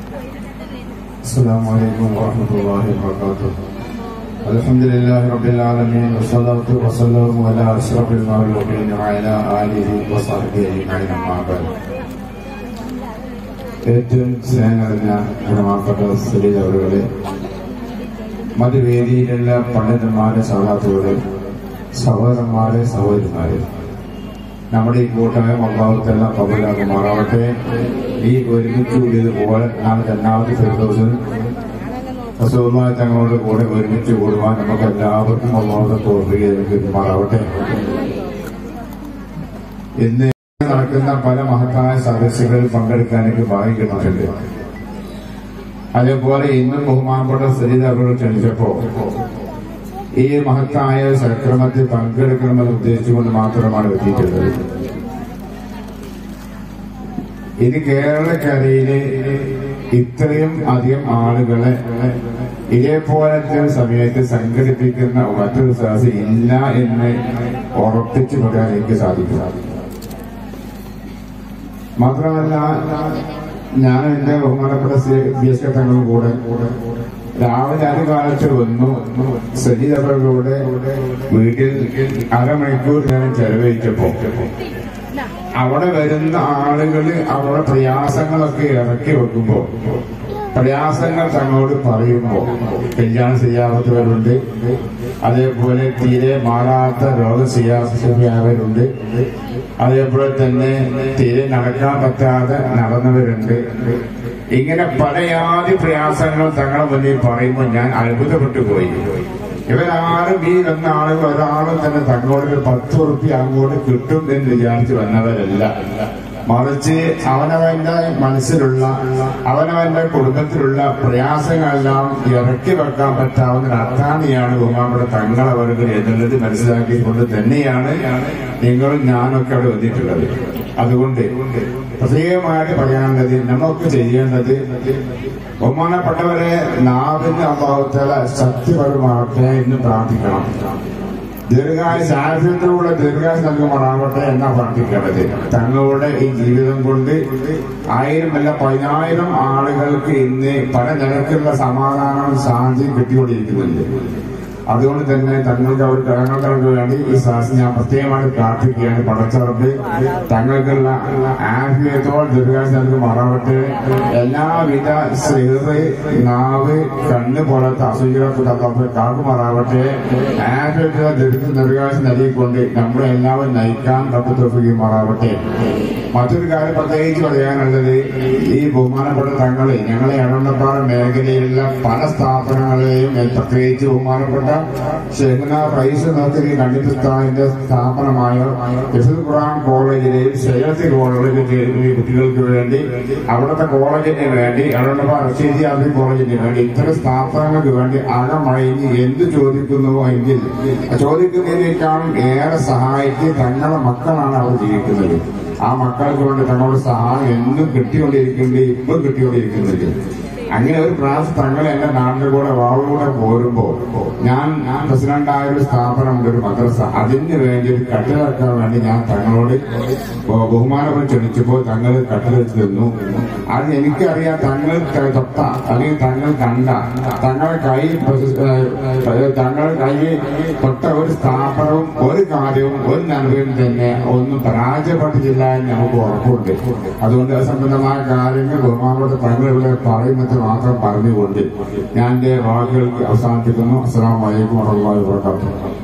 السلام عليكم ورحمة الله وبركاته الحمد لله رب العالمين والصلاة والسلام على أشرف المخلوقين وعلى آله وصحبه أجمعين أما بعد ഏറ്റവും സ്നേഹം നിറഞ്ഞ ബഹുമാനപ്പെട്ട സ്ത്രീ അവരുകളെ മതവേദിയിലുള്ള പണ്ഡിതന്മാരെ സഹോദരങ്ങളെ സഹോദരന്മാരെ സഹോദരിമാരെ നമ്മുടെ ഈ കൂട്ടായ്മ അഭാവത്തെല്ലാം കബലാകുമാറാവട്ടെ ഈ ഒരുമിച്ച് കൂടിയത് പോലെ നാളെ രണ്ടാമത്തെ ഫിർദോസിൽ റസൂലുള്ളാഹി തങ്ങളോട് കൂടെ ഒരുമിച്ച് കൂടുവാൻ നമുക്ക് എല്ലാവർക്കും അള്ളാഹുടെ തോൽവിമാറാവട്ടെ ഇന്ന് നടക്കുന്ന പല മഹത്തായ സദസ്സുകളിൽ പങ്കെടുക്കാൻ എനിക്ക് ഭാഗ്യം കിട്ടുന്നുണ്ട് അതേപോലെ ഇന്നും ബഹുമാനപ്പെട്ട സ്ഥിതി അവരോട് ക്ഷണിച്ചപ്പോ ഈ മഹത്തായ സക്രമത്തിൽ പങ്കെടുക്കണമെന്ന് ഉദ്ദേശിച്ചുകൊണ്ട് മാത്രമാണ് എത്തിയിട്ടുള്ളത് ഇത് കേരളക്കരയിലെ ഇത്രയും അധികം ആളുകളെ ഇതേപോലത്തെ സമയത്ത് സംഘടിപ്പിക്കുന്ന മറ്റൊരു സദസ് ഇല്ല എന്ന് ഉറപ്പിച്ചു പറയാൻ എനിക്ക് സാധിക്കും മാത്രമല്ല ഞാൻ എന്റെ ബഹുമാനപ്പെട്ട ബി എസ് കെ തങ്ങളുടെ കൂടെ രാവിലെ അത് കാലത്ത് വന്നു സജീതകളുടെ വീട്ടിൽ അരമണിക്കൂർ ഞാൻ ചെലവഴിച്ചപ്പോ അവിടെ വരുന്ന ആളുകൾ അവരുടെ പ്രയാസങ്ങളൊക്കെ ഇറക്കി വെക്കുമ്പോ പ്രയാസങ്ങൾ തങ്ങളോട് പറയുമ്പോ കല്യാണം ചെയ്യാത്തവരുണ്ട് അതേപോലെ തീരെ മാറാത്ത രോഗം ചെയ്യാത്തവരുണ്ട് അതേപോലെ തന്നെ തീരെ നടക്കാൻ പറ്റാതെ നടന്നവരുണ്ട് ഇങ്ങനെ പലയാതി പ്രയാസങ്ങളും തങ്ങളുടെ മുന്നിൽ പറയുമ്പോൾ ഞാൻ അത്ഭുതപ്പെട്ടു പോയി ഇവരാരും ഈ വന്ന ആളുകൾ ഒരാളും തന്നെ തങ്ങളോട് ഒരു പത്ത് ഉറുപ്പ്യ അങ്ങോട്ട് കിട്ടും എന്ന് വിചാരിച്ച് വന്നവരല്ല മറിച്ച് അവനവന്റെ മനസ്സിലുള്ള അവനവന്റെ കുടുംബത്തിലുള്ള പ്രയാസങ്ങളെല്ലാം ഇറക്കി വെക്കാൻ പറ്റാവുന്ന ഒരു അത്താണിയാണ് ബഹുമാനപ്പെട്ട തങ്ങളവர்கள் എന്നുള്ളത് മനസ്സിലാക്കിക്കൊണ്ട് തന്നെയാണ് നിങ്ങളും ഞാനൊക്കെ അവിടെ വന്നിട്ടുള്ളത് അതുകൊണ്ട് പ്രത്യേകമായിട്ട് പറയാനുള്ളത് നമുക്ക് ചെയ്യേണ്ടത് ബഹുമാനപ്പെട്ടവരെ നാവിന്റെ അഭാവത്താൽ ശക്തിപരമാവട്ടെ എന്ന് പ്രാർത്ഥിക്കണം ദീർഘായുസ് ആരോഗ്യത്തിലൂടെ ദീർഘായുസ് നൽകുമാറാവട്ടെ എന്നാ പ്രാർത്ഥിക്കേണ്ടത് തങ്ങളുടെ ഈ ജീവിതം കൊണ്ട് ആയിരമല്ല പതിനായിരം ആളുകൾക്ക് ഇന്ന് പല നിരക്കുള്ള സമാധാനം ശാന്തി കിട്ടിക്കൊണ്ടിരിക്കുന്നുണ്ട് അതുകൊണ്ട് തന്നെ തങ്ങൾക്ക് അവർ തങ്ങൾക്ക് വേണ്ടി ഈ സാഹസം ഞാൻ പ്രത്യേകമായി പ്രാർത്ഥിക്കുകയാണ് പടച്ചവർക്ക് തങ്ങൾക്കുള്ള ആഫിയത്തോൾ ദീർഘായുസ് നൽകി മാറാവട്ടെ എല്ലാവിധ സെഹറ് നാവ് കണ്ണ് പോലത്തെ അസുഖങ്ങളെ കാക്കുമാറാവട്ടെ ആഫിയത്തുള്ള ദീർഘായുസ് നൽകിക്കൊണ്ട് നമ്മളെ എല്ലാവരും നയിക്കാൻ തപ്പുത്തുറപ്പിക്കുകയും മാറാവട്ടെ മറ്റൊരു കാര്യം പ്രത്യേകിച്ച് പറയാനുള്ളത് ഈ ബഹുമാനപ്പെട്ട തങ്ങളെ ഞങ്ങളെ എടവണ്ണപ്പാറ മേഖലയിലുള്ള പല സ്ഥാപനങ്ങളെയും പ്രത്യേകിച്ച് ബഹുമാനപ്പെട്ട ഷെഹ്ന റൈസ് നർത്തരി കണ്ടിസ്ഥാനിന്റെ സ്ഥാപനമായ യസുൽ ഖുറാൻ കോളേജിലെയും സേലത്തി കോളേജിലെ കുട്ടികൾക്ക് വേണ്ടി അവിടുത്തെ കോളേജിന് വേണ്ടി എടവണ്ണപ്പാറ റഷീദി അബ്ദുൽ കോളേജിന് വേണ്ടി ഇത്തരം സ്ഥാപനങ്ങൾക്ക് വേണ്ടി അകമഴിഞ്ഞ് എന്ത് ചോദിക്കുന്നുവോ എങ്കിൽ ചോദിക്കുന്നതിനേക്കാളും ഏറെ സഹായിച്ച് തങ്ങളുടെ മക്കളാണ് അവർ ജീവിക്കുന്നത് ആ മക്കൾക്ക് വേണ്ടി തങ്ങളുടെ സഹായം എന്നും കിട്ടിക്കൊണ്ടിരിക്കുന്നുണ്ട് ഇപ്പം കിട്ടിക്കൊണ്ടിരിക്കുന്നുണ്ട് അങ്ങനെ ഒരു പ്രാവശ്യം തങ്ങൾ എന്റെ നാടിന്റെ കൂടെ വാവിലൂടെ പോരുമ്പോ ഞാൻ ഞാൻ പ്രസിഡന്റായ ഒരു സ്ഥാപനമുണ്ട് ഒരു മദ്രസ അതിന് വേണ്ടി ഒരു കട്ടിലിറക്കാൻ വേണ്ടി ഞാൻ തങ്ങളോട് ബഹുമാനപ്പെട്ട് ക്ഷണിച്ചപ്പോൾ തങ്ങൾ കട്ടിലെടുത്ത് തന്നു അത് എനിക്കറിയാം തങ്ങൾ തൊട്ട അല്ലെങ്കിൽ തങ്ങൾ കണ്ട തങ്ങളുടെ കൈ തങ്ങളുടെ കൈ തൊട്ട ഒരു സ്ഥാപനവും ഒരു കാര്യവും ഒരു നന്മയും തന്നെ ഒന്നും പരാജയപ്പെട്ടിട്ടില്ല എന്ന് നമുക്ക് ഉറപ്പുണ്ട് അതുകൊണ്ട് അത് സംബന്ധമായ കാര്യങ്ങൾ ബഹുമാനപ്പെട്ട തങ്ങളിവിടെ പറയുന്നത് മാത്രം പറഞ്ഞുകൊണ്ട് ഞാൻ എന്റെ വാക്കുകൾക്ക് അവസാനിപ്പിക്കുന്നു അസ്സാം വലൈക്കും warahmatullahi wabarakatuh